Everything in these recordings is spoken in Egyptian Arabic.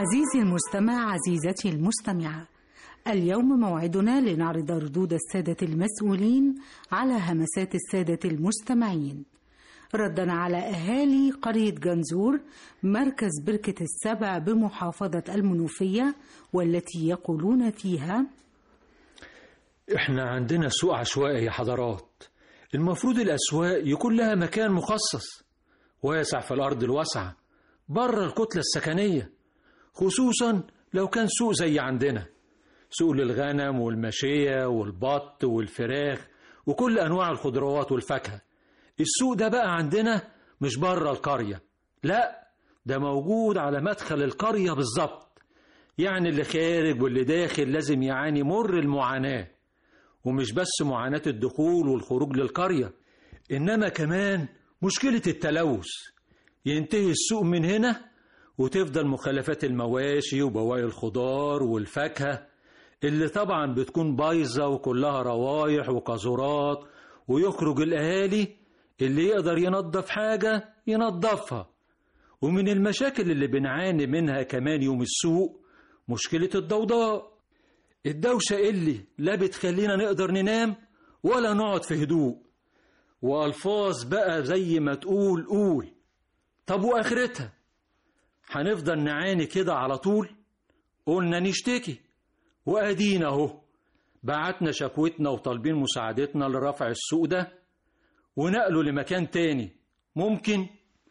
عزيزي المستمع عزيزتي المستمعة اليوم موعدنا لنعرض ردود السادة المسؤولين على همسات السادة المستمعين ردا على أهالي قرية جنزور مركز بركة السبع بمحافظة المنوفية والتي يقولون فيها احنا عندنا سوق عشوائي يا حضرات المفروض الأسواق يكون لها مكان مخصص واسع في الأرض الواسعة بره الكتلة السكنية خصوصا لو كان سوق زي عندنا سوق للغنم والماشية والبط والفراخ وكل أنواع الخضروات والفاكهة السوق ده بقى عندنا مش بره القرية لا ده موجود على مدخل القرية بالظبط يعني اللي خارج واللي داخل لازم يعاني مر المعاناة ومش بس معاناة الدخول والخروج للقرية إنما كمان مشكلة التلوث ينتهي السوق من هنا وتفضل مخلفات المواشي وبواقي الخضار والفاكهة اللي طبعا بتكون بايظة وكلها روايح وقاذورات ويخرج الأهالي اللي يقدر ينظف حاجة ينظفها ومن المشاكل اللي بنعاني منها كمان يوم السوق مشكلة الضوضاء الدوشة اللي لا بتخلينا نقدر ننام ولا نقعد في هدوء وألفاظ بقى زي ما تقول قول طب وآخرتها هنفضل نعاني كده على طول قلنا نشتكي وأدينا أهو بعتنا شكوتنا وطالبين مساعدتنا لرفع السوق ده ونقله لمكان تاني ممكن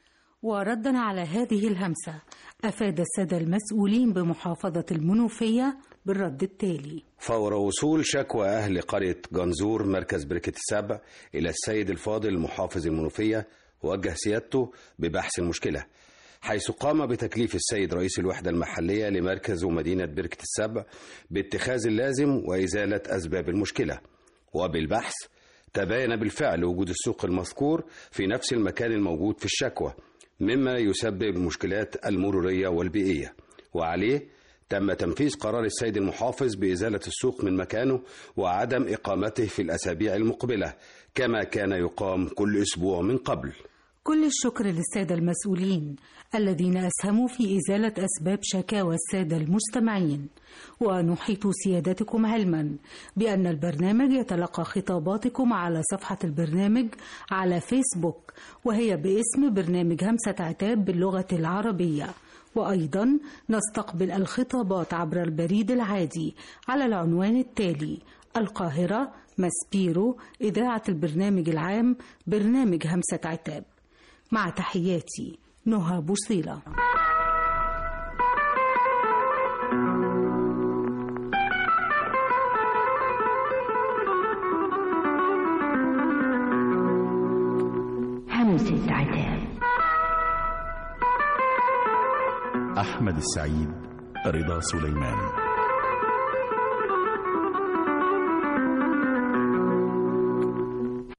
وردا على هذه الهمسة أفاد السادة المسؤولين بمحافظة المنوفية بالرد التالي فور وصول شكوى أهل قرية جنزور مركز بركة السبع إلى السيد الفاضل محافظ المنوفية وجه سيادته ببحث المشكلة حيث قام بتكليف السيد رئيس الوحدة المحلية لمركز ومدينة بركة السبع باتخاذ اللازم وإزالة أسباب المشكلة وبالبحث تبين بالفعل وجود السوق المذكور في نفس المكان الموجود في الشكوى مما يسبب المشكلات المرورية والبيئية وعليه تم تنفيذ قرار السيد المحافظ بإزالة السوق من مكانه وعدم إقامته في الأسابيع المقبلة كما كان يقام كل أسبوع من قبل كل الشكر للسادة المسؤولين الذين أسهموا في إزالة أسباب شكاوى السادة المستمعين ونحيط سيادتكم علما بأن البرنامج يتلقى خطاباتكم على صفحة البرنامج على فيسبوك وهي باسم برنامج همسة عتاب باللغة العربية وأيضا نستقبل الخطابات عبر البريد العادي على العنوان التالي القاهرة ماسبيرو إذاعة البرنامج العام برنامج همسة عتاب مع تحياتي نهى بوصيلة همسة عتاب أحمد السعيد رضا سليمان